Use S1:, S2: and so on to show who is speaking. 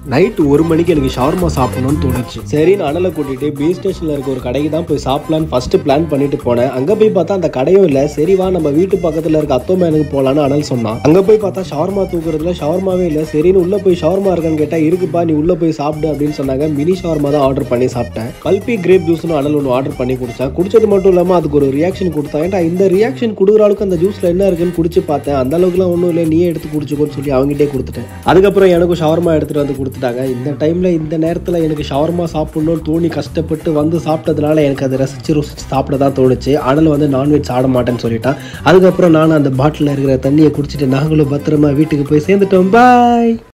S1: night ஒரு மணிக்கு எனக்கு ஷவர்மா சாப்பிடணும்னு தோணுச்சு சரின்னு அனலை கூட்டிட்டு பி ஸ்டேஷன்ல இருக்க ஒரு கடைக்கு தான் போய் சாப்பிடலான்னு ஃபர்ஸ்ட் பிளான் பண்ணிட்டு போனேன் அங்க போய் பார்த்தா அந்த கடையும் இல்ல சரி வா நம்ம வீட்டு பக்கத்துல இருக்க அத்தோமேனுக்கு போலான்னு அனல் சொன்னான் அங்க போய் பார்த்தா ஷவர்மா தூக்குறதுல ஷவர்மாவே இல்ல சரின்னு உள்ள போய் ஷவர்மா இருக்கான்னு கேட்டா இருக்குப்பா நீ உள்ள போய் சாப்பிடு அப்படின்னு சொன்னாங்க மினி ஷவர்மா தான் ஆர்டர் பண்ணி சாப்பிட்டேன் கல்பி கிரேப் ஜூஸ்னு அனல் ஒன்று ஆர்டர் பண்ணி குடிச்சேன் குடிச்சது மட்டும் இல்லாம அதுக்கு ஒரு ரியாக்ஷன் கொடுத்தேன் ஏன்டா இந்த ரியாக்ஷன் கொடுக்குற அளவுக்கு அந்த ஜூஸ்ல என்ன இருக்குன்னு குடிச்சு பார்த்தேன் அந்த அளவுக்குலாம் ஒன்றும் இல்லை நீயே எடுத்து குடிச்சுக்கோன்னு சொல்லி அவங்ககிட்டே கொடுத்துட்டேன் அதுக்கப்புறம் எனக்கும் ஷவர்மா எடுத்துட்டு வந்து கொடுத்துட்டாங்க இந்த டைம்ல இந்த நேரத்துல எனக்கு ஷவர்மா சாப்பிடணும்னு தோணி கஷ்டப்பட்டு வந்து சாப்பிட்டதுனால எனக்கு அதை ரசிச்சு ருசிச்சு சாப்பிட தான் தோணுச்சு அனல் வந்து நான்வெஜ் சாப்பிட மாட்டேன்னு சொல்லிட்டான் அதுக்கப்புறம் நானும் அந்த பாட்டிலில் இருக்கிற தண்ணியை குடிச்சிட்டு நாங்களும் பத்திரமா வீட்டுக்கு போய் சேர்ந்துட்டோம் பாய்